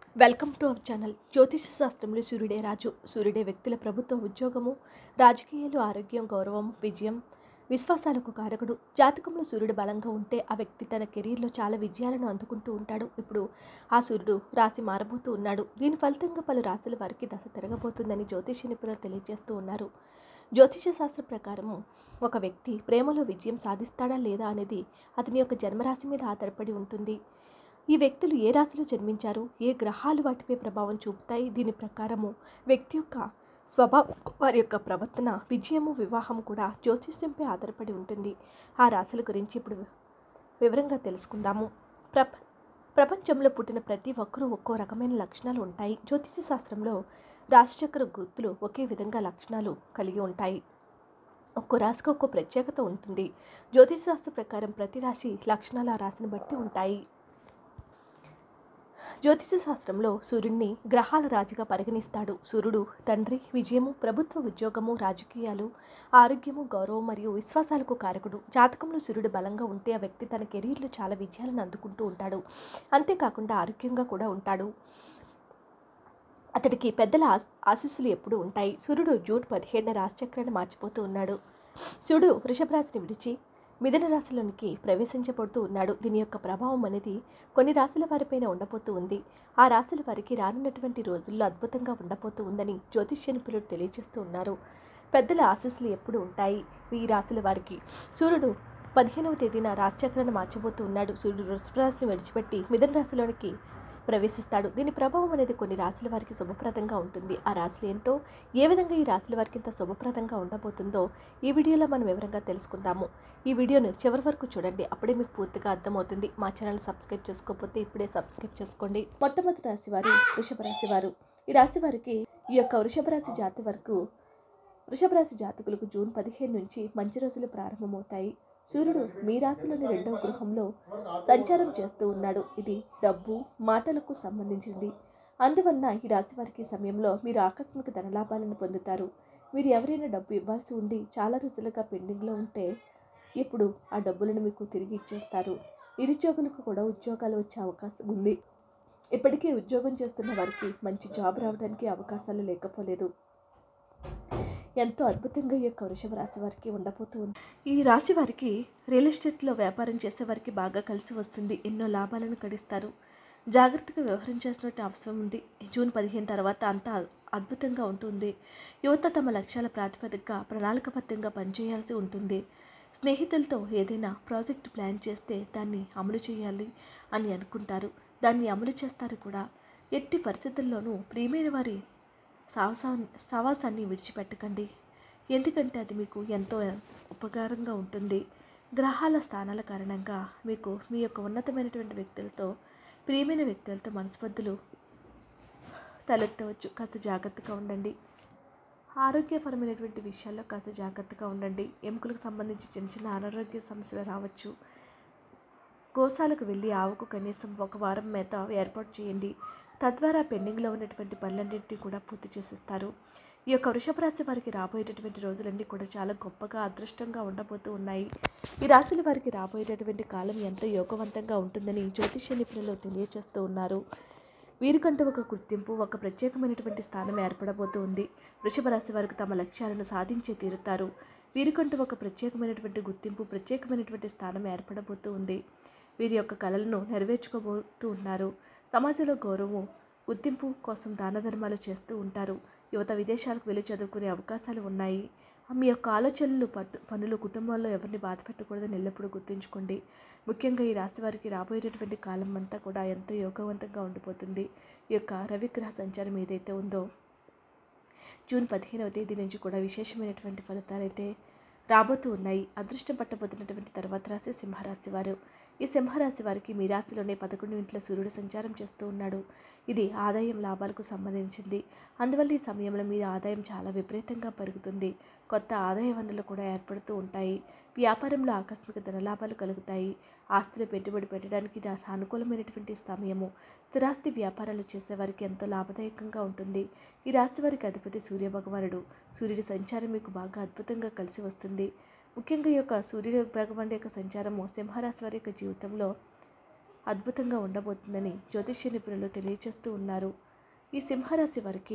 welcome to our channel జ్యోతిష శాస్త్రంలో సూర్యుడే రాజు సూర్యుడే వ్యక్తుల ప్రభుత్వ ఉద్యోగము రాజకీయాలు ఆరోగ్యం గౌరవం విజయం విశ్వాసాలకు కారకుడు జాతకంలో సూర్యుడు బలంగా ఉంటే ఆ వ్యక్తి తన కెరీర్లో చాలా విజయాలను అందుకుంటూ ఉంటాడు ఇప్పుడు ఆ సూర్యుడు రాశి మారబోతూ ఉన్నాడు దీని ఫలితంగా పలు రాశుల వారికి దశ తిరగబోతుందని జ్యోతిష నిపుణులు తెలియజేస్తూ ఉన్నారు జ్యోతిష శాస్త్ర ప్రకారము ఒక వ్యక్తి ప్రేమలో విజయం సాధిస్తాడా లేదా అనేది అతని యొక్క జన్మరాశి మీద ఆధారపడి ఉంటుంది ఈ వ్యక్తులు ఏ రాశిలో జన్మించారు ఏ గ్రహాలు వాటిపై ప్రభావం చూపుతాయి దీని ప్రకారము వ్యక్తి యొక్క స్వభావం వారి యొక్క ప్రవర్తన విజయము వివాహం కూడా జ్యోతిష్యంపై ఆధారపడి ఉంటుంది ఆ రాశుల గురించి ఇప్పుడు వివరంగా తెలుసుకుందాము ప్రప ప్రపంచంలో పుట్టిన ప్రతి ఒక్కరూ ఒక్కో రకమైన లక్షణాలు ఉంటాయి జ్యోతిష శాస్త్రంలో రాశిచక్ర గుర్తులు ఒకే విధంగా లక్షణాలు కలిగి ఉంటాయి ఒక్కో రాశికి ఒక్కో ప్రత్యేకత ఉంటుంది జ్యోతిష శాస్త్ర ప్రకారం ప్రతి రాశి లక్షణాలు ఆ రాశిని బట్టి ఉంటాయి జ్యోతిష శాస్త్రంలో సూర్యుడిని గ్రహాల రాజుగా పరిగణిస్తాడు సూర్యుడు తండ్రి విజయము ప్రభుత్వ ఉద్యోగము రాజకీయాలు ఆరోగ్యము గౌరవం మరియు విశ్వాసాలకు కారకుడు జాతకంలో సూర్యుడు బలంగా ఉంటే ఆ వ్యక్తి తన కెరీర్లో చాలా విజయాలను అందుకుంటూ ఉంటాడు అంతేకాకుండా ఆరోగ్యంగా కూడా ఉంటాడు అతడికి పెద్దల ఆశ ఆశీస్సులు ఎప్పుడూ ఉంటాయి సూర్యుడు జూన్ పదిహేడున రాశిచక్రాన్ని మార్చిపోతూ ఉన్నాడు సూర్యుడు వృషభ రాశిని విడిచి మిథున రాశిలోనికి ప్రవేశించబడుతూ ఉన్నాడు దీని యొక్క ప్రభావం అనేది కొన్ని రాశుల వారిపైన ఉండబోతూ ఉంది ఆ రాశుల వారికి రానున్నటువంటి రోజుల్లో అద్భుతంగా ఉండబోతూ ఉందని జ్యోతిష్య నిపుణులు తెలియజేస్తూ ఉన్నారు పెద్దల ఆశీస్సులు ఎప్పుడు ఉంటాయి ఈ రాశుల వారికి సూర్యుడు పదిహేనవ తేదీన రాశిచక్రాన్ని మార్చబోతూ ఉన్నాడు సూర్యుడు వృషభ రాశిని విడిచిపెట్టి మిథున రాశిలోనికి ప్రవేశిస్తాడు దీని ప్రభావం అనేది కొన్ని రాశుల వారికి శుభప్రదంగా ఉంటుంది ఆ రాశులు ఏంటో ఏ విధంగా ఈ రాశుల వారికి ఇంత శుభప్రదంగా ఉండబోతుందో ఈ వీడియోలో మనం వివరంగా తెలుసుకుందాము ఈ వీడియోను చివరి వరకు చూడండి అప్పుడే మీకు పూర్తిగా అర్థమవుతుంది మా ఛానల్ సబ్స్క్రైబ్ చేసుకోకపోతే ఇప్పుడే సబ్స్క్రైబ్ చేసుకోండి మొట్టమొదటి రాశి వారు వృషభ రాశి వారు ఈ రాశి వారికి ఈ యొక్క వృషభ రాశి జాతి వరకు వృషభ రాశి జాతకులకు జూన్ పదిహేను నుంచి మంచి రోజులు ప్రారంభమవుతాయి సూర్యుడు మీ రాశిలోని రెండవ గృహంలో సంచారం చేస్తూ ఉన్నాడు ఇది డబ్బు మాటలకు సంబంధించింది అందువలన ఈ రాశి వారికి ఈ సమయంలో మీరు ఆకస్మిక ధనలాభాలను పొందుతారు మీరు ఎవరైనా డబ్బు ఇవ్వాల్సి ఉండి చాలా రోజులుగా పెండింగ్లో ఉంటే ఇప్పుడు ఆ డబ్బులను మీకు తిరిగి ఇచ్చేస్తారు నిరుద్యోగులకు కూడా ఉద్యోగాలు వచ్చే అవకాశం ఉంది ఇప్పటికే ఉద్యోగం చేస్తున్న వారికి మంచి జాబ్ రావడానికి అవకాశాలు లేకపోలేదు ఎంతో అద్భుతంగా ఈ యొక్క వృషభ రాశి వారికి ఉండబోతూ ఉంది ఈ రాశి వారికి రియల్ ఎస్టేట్లో వ్యాపారం చేసే వారికి బాగా కలిసి వస్తుంది ఎన్నో లాభాలను గడిస్తారు జాగ్రత్తగా వ్యవహరించాల్సినట్టు అవసరం ఉంది జూన్ పదిహేను తర్వాత అంతా అద్భుతంగా ఉంటుంది యువత తమ లక్ష్యాల ప్రాతిపదికగా ప్రణాళికబద్ధంగా పనిచేయాల్సి ఉంటుంది స్నేహితులతో ఏదైనా ప్రాజెక్ట్ ప్లాన్ చేస్తే దాన్ని అమలు చేయాలి అని అనుకుంటారు దాన్ని అమలు చేస్తారు కూడా ఎట్టి పరిస్థితుల్లోనూ ప్రియమైన వారి సావసా సావాసాన్ని విడిచిపెట్టకండి ఎందుకంటే అది మీకు ఎంతో ఉపకారంగా ఉంటుంది గ్రహాల స్థానాల కారణంగా మీకు మీ యొక్క ఉన్నతమైనటువంటి వ్యక్తులతో ప్రియమైన వ్యక్తులతో మనస్పర్ధలు తలెత్తవచ్చు కాస్త జాగ్రత్తగా ఉండండి ఆరోగ్యపరమైనటువంటి విషయాల్లో కాస్త జాగ్రత్తగా ఉండండి ఎముకలకు సంబంధించి చిన్న చిన్న అనారోగ్య సమస్యలు రావచ్చు గోశాలకు వెళ్ళి ఆవుకు కనీసం ఒక వారం మేత ఏర్పాటు చేయండి తద్వారా పెండింగ్లో ఉన్నటువంటి పనులన్నింటినీ కూడా పూర్తి చేసేస్తారు ఈ యొక్క వృషభ రాశి వారికి రాబోయేటటువంటి రోజులన్నీ కూడా చాలా గొప్పగా అదృష్టంగా ఉండబోతూ ఉన్నాయి ఈ రాశుల వారికి రాబోయేటటువంటి కాలం ఎంతో యోగవంతంగా ఉంటుందని జ్యోతిష్య నిపుణులు తెలియజేస్తూ ఉన్నారు వీరికంటూ ఒక గుర్తింపు ఒక ప్రత్యేకమైనటువంటి స్థానం ఏర్పడబోతూ ఉంది వృషభ రాశి వారికి తమ లక్ష్యాలను సాధించే తీరుతారు వీరికంటూ ఒక ప్రత్యేకమైనటువంటి గుర్తింపు ప్రత్యేకమైనటువంటి స్థానం ఏర్పడబోతూ ఉంది వీరి యొక్క కళలను నెరవేర్చుకోబోతూ ఉన్నారు సమాజంలో గౌరవం గుర్తింపు కోసం దాన ధర్మాలు చేస్తూ ఉంటారు యువత విదేశాలకు వెళ్ళి చదువుకునే అవకాశాలు ఉన్నాయి మీ యొక్క ఆలోచనలు పట్టు పనులు కుటుంబాల్లో ఎవరిని బాధ పెట్టకూడదని ఎల్లప్పుడూ గుర్తుంచుకోండి ముఖ్యంగా ఈ రాశి వారికి రాబోయేటటువంటి కాలం అంతా కూడా ఎంతో యోగవంతంగా ఉండిపోతుంది ఈ యొక్క రవిగ్రహ సంచారం ఏదైతే ఉందో జూన్ పదిహేనవ తేదీ నుంచి కూడా విశేషమైనటువంటి ఫలితాలు అయితే రాబోతూ ఉన్నాయి అదృష్టం పట్టబోతున్నటువంటి తర్వాత రాశి సింహరాశి వారు ఈ సింహరాశి వారికి మీ రాశిలోనే పదకొండు ఇంట్లో సూర్యుడు సంచారం చేస్తూ ఉన్నాడు ఇది ఆదాయం లాభాలకు సంబంధించింది అందువల్ల ఈ సమయంలో మీ ఆదాయం చాలా విపరీతంగా పెరుగుతుంది కొత్త ఆదాయ వనరులు కూడా ఏర్పడుతూ ఉంటాయి వ్యాపారంలో ఆకస్మిక ధనలాభాలు కలుగుతాయి ఆస్తులు పెట్టుబడి పెట్టడానికి ఇది సానుకూలమైనటువంటి సమయము స్థిరాస్తి వ్యాపారాలు చేసేవారికి ఎంతో లాభదాయకంగా ఉంటుంది ఈ రాశి వారికి అధిపతి సూర్య భగవానుడు సూర్యుడి సంచారం మీకు బాగా అద్భుతంగా కలిసి వస్తుంది ముఖ్యంగా ఈ యొక్క సూర్యుడు భగవానుడి యొక్క సంచారము సింహరాశి వారి యొక్క జీవితంలో అద్భుతంగా ఉండబోతుందని జ్యోతిష్య నిపుణులు తెలియజేస్తూ ఉన్నారు ఈ సింహరాశి వారికి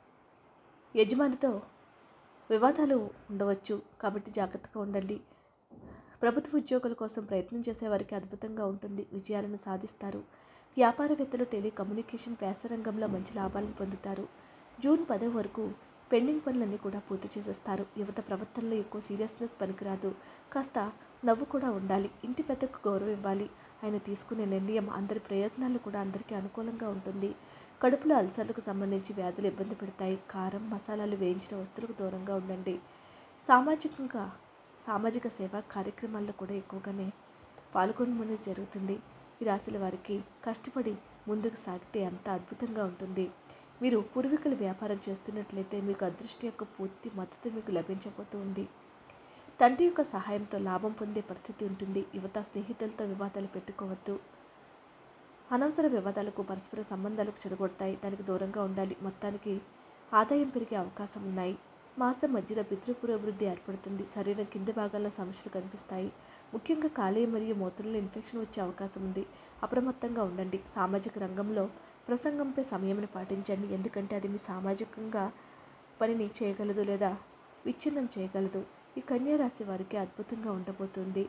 యజమానితో వివాదాలు ఉండవచ్చు కాబట్టి జాగ్రత్తగా ఉండండి ప్రభుత్వ ఉద్యోగుల కోసం ప్రయత్నం చేసేవారికి అద్భుతంగా ఉంటుంది విజయాలను సాధిస్తారు వ్యాపారవేత్తలు టెలికమ్యూనికేషన్ వ్యాస రంగంలో మంచి లాభాలను పొందుతారు జూన్ పదో వరకు పెండింగ్ పనులన్నీ కూడా పూర్తి చేసేస్తారు యువత ప్రవర్తనలో ఎక్కువ సీరియస్నెస్ పనికిరాదు కాస్త నవ్వు కూడా ఉండాలి ఇంటి పెద్దకు గౌరవం ఇవ్వాలి ఆయన తీసుకునే నిర్ణయం అందరి ప్రయత్నాలు కూడా అందరికీ అనుకూలంగా ఉంటుంది కడుపులో అల్సర్లకు సంబంధించి వ్యాధులు ఇబ్బంది పెడతాయి కారం మసాలాలు వేయించిన వస్తువులకు దూరంగా ఉండండి సామాజికంగా సామాజిక సేవా కార్యక్రమాల్లో కూడా ఎక్కువగానే పాల్గొనమని జరుగుతుంది ఈ రాశుల వారికి కష్టపడి ముందుకు సాగితే అంత అద్భుతంగా ఉంటుంది మీరు పూర్వీకుల వ్యాపారం చేస్తున్నట్లయితే మీకు అదృష్టం యొక్క పూర్తి మద్దతు మీకు లభించబోతూ ఉంది తండ్రి యొక్క సహాయంతో లాభం పొందే పరిస్థితి ఉంటుంది యువత స్నేహితులతో వివాదాలు పెట్టుకోవద్దు అనవసర వివాదాలకు పరస్పర సంబంధాలకు చెరగొడతాయి దానికి దూరంగా ఉండాలి మొత్తానికి ఆదాయం పెరిగే అవకాశం ఉన్నాయి మాసం మధ్యలో పితృపురోభివృద్ధి ఏర్పడుతుంది శరీరం కింది భాగాల్లో సమస్యలు కనిపిస్తాయి ముఖ్యంగా కాలేయం మరియు మూత్రంలో ఇన్ఫెక్షన్ వచ్చే అవకాశం ఉంది అప్రమత్తంగా ఉండండి సామాజిక రంగంలో ప్రసంగంపై సమయంని పాటించండి ఎందుకంటే అది మీ సామాజికంగా పనిని చేయగలదు లేదా విచ్ఛిన్నం చేయగలదు ఈ కన్యా రాశి వారికి అద్భుతంగా ఉండబోతుంది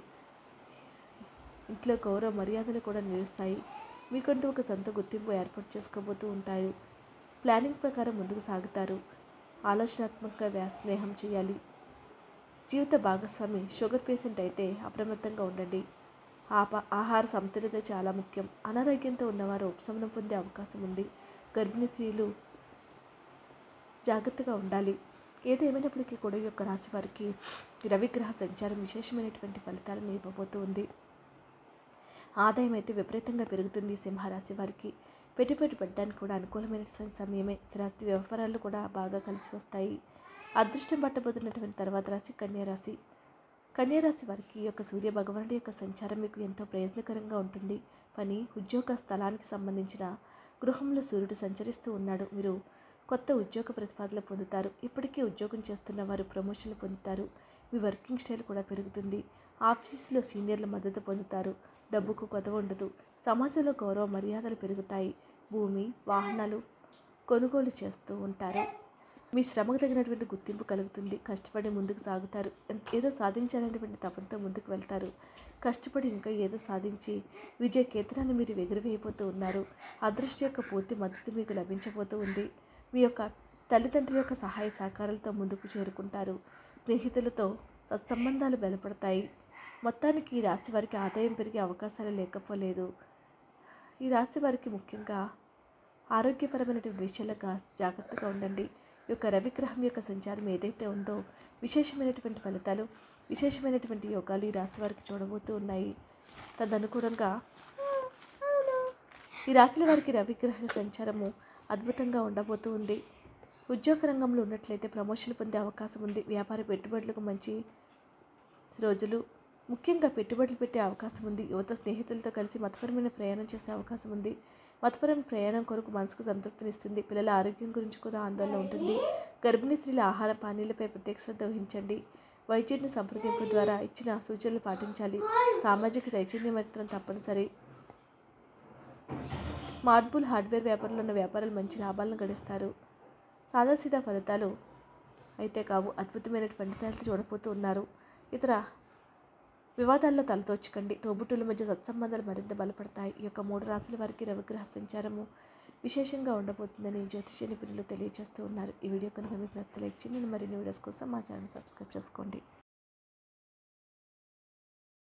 ఇంట్లో గౌరవ మర్యాదలు కూడా నిలుస్తాయి మీకంటూ ఒక సొంత గుర్తింపు ఏర్పాటు చేసుకోబోతూ ఉంటారు ప్లానింగ్ ప్రకారం ముందుకు సాగుతారు ఆలోచనాత్మకంగా వ్యా- స్నేహం చేయాలి జీవిత భాగస్వామి షుగర్ పేషెంట్ అయితే అప్రమత్తంగా ఉండండి ఆప ఆహార సమతుల్యత చాలా ముఖ్యం అనారోగ్యంతో ఉన్నవారు ఉపశమనం పొందే అవకాశం ఉంది గర్భిణీ స్త్రీలు జాగ్రత్తగా ఉండాలి ఏదేమైనప్పటికీ కూడా ఈ యొక్క రాశి వారికి రవిగ్రహ సంచారం విశేషమైనటువంటి ఫలితాలను ఇవ్వబోతూ ఉంది ఆదాయం అయితే విపరీతంగా పెరుగుతుంది ఈ సింహరాశి వారికి పెట్టుబడి పెట్టడానికి కూడా అనుకూలమైనటువంటి సమయమే స్థిరాస్తి వ్యవహారాలు కూడా బాగా కలిసి వస్తాయి అదృష్టం పట్టబోతున్నటువంటి తర్వాత రాశి కన్యా రాశి కన్యా రాశి వారికి ఈ యొక్క సూర్య భగవానుడి యొక్క సంచారం మీకు ఎంతో ప్రయత్నకరంగా ఉంటుంది పని ఉద్యోగ స్థలానికి సంబంధించిన గృహంలో సూర్యుడు సంచరిస్తూ ఉన్నాడు మీరు కొత్త ఉద్యోగ ప్రతిపాదనలు పొందుతారు ఇప్పటికే ఉద్యోగం చేస్తున్న వారు ప్రమోషన్లు పొందుతారు మీ వర్కింగ్ స్టైల్ కూడా పెరుగుతుంది ఆఫీసులో సీనియర్ల మద్దతు పొందుతారు డబ్బుకు కొదవ ఉండదు సమాజంలో గౌరవ మర్యాదలు పెరుగుతాయి భూమి వాహనాలు కొనుగోలు చేస్తూ ఉంటారు మీ శ్రమకు తగినటువంటి గుర్తింపు కలుగుతుంది కష్టపడి ముందుకు సాగుతారు ఎన్- ఏదో సాధించాలనేటువంటి తపనతో ముందుకు వెళ్తారు కష్టపడి ఇంకా ఏదో సాధించి విజయ కేంద్రాన్ని మీరు ఎగురవేయబోతూ ఉన్నారు అదృష్టి యొక్క పూర్తి మద్దతు మీకు లభించబోతూ ఉంది మీ యొక్క తల్లిదండ్రుల యొక్క సహాయ సహకారాలతో ముందుకు చేరుకుంటారు స్నేహితులతో సత్సంబంధాలు బలపడతాయి మొత్తానికి ఈ రాశి వారికి ఆదాయం పెరిగే అవకాశాలు లేకపోలేదు ఈ రాశి వారికి ముఖ్యంగా ఆరోగ్యపరమైనటువంటి విషయాల్లో గా- జాగ్రత్తగా ఉండండి ఈ యొక్క రవిగ్రహం యొక్క సంచారం ఏదైతే ఉందో విశేషమైనటువంటి ఫలితాలు విశేషమైనటువంటి యోగాలు ఈ రాశి వారికి చూడబోతూ ఉన్నాయి తదనుగుణంగా ఈ రాశుల వారికి రవిగ్రహ సంచారము అద్భుతంగా ఉండబోతూ ఉంది ఉద్యోగ రంగంలో ఉన్నట్లయితే ప్రమోషన్ పొందే అవకాశం ఉంది వ్యాపార పెట్టుబడులకు మంచి రోజులు ముఖ్యంగా పెట్టుబడులు పెట్టే అవకాశం ఉంది యువత స్నేహితులతో కలిసి మతపరమైన ప్రయాణం చేసే అవకాశం ఉంది మతపరమైన ప్రయాణం కొరకు మనసుకు సంతృప్తినిస్తుంది పిల్లల ఆరోగ్యం గురించి కూడా ఆందోళన ఉంటుంది గర్భిణీ స్త్రీల ఆహార పానీయాలపై ప్రత్యేక శ్రద్ధ వహించండి వైద్యుడిని సంప్రదింపు ద్వారా ఇచ్చిన సూచనలు పాటించాలి సామాజిక చైతన్యం మాత్రం తప్పనిసరి మార్బుల్ హార్డ్వేర్ వ్యాపారంలో ఉన్న వ్యాపారాలు మంచి లాభాలను గడిస్తారు సాదాసీదా ఫలితాలు అయితే కావు అద్భుతమైన ఫలితాలు చూడబోతూ ఉన్నారు ఇతర వివాదాల్లో తలతోచకండి తోబుట్టుల మధ్య సత్సంబంధాలు మరింత బలపడతాయి ఈ యొక్క మూడు రాశుల వారికి రవిగ్రహ సంచారము విశేషంగా ఉండబోతుందని జ్యోతిష నిపుణులు తెలియజేస్తూ ఉన్నారు ఈ వీడియో కనుక మీకు నచ్చితే లైక్ చేయండి మరిన్ని వీడియోస్ కోసం మా ఛానల్ సబ్స్క్రైబ్ చేసుకోండి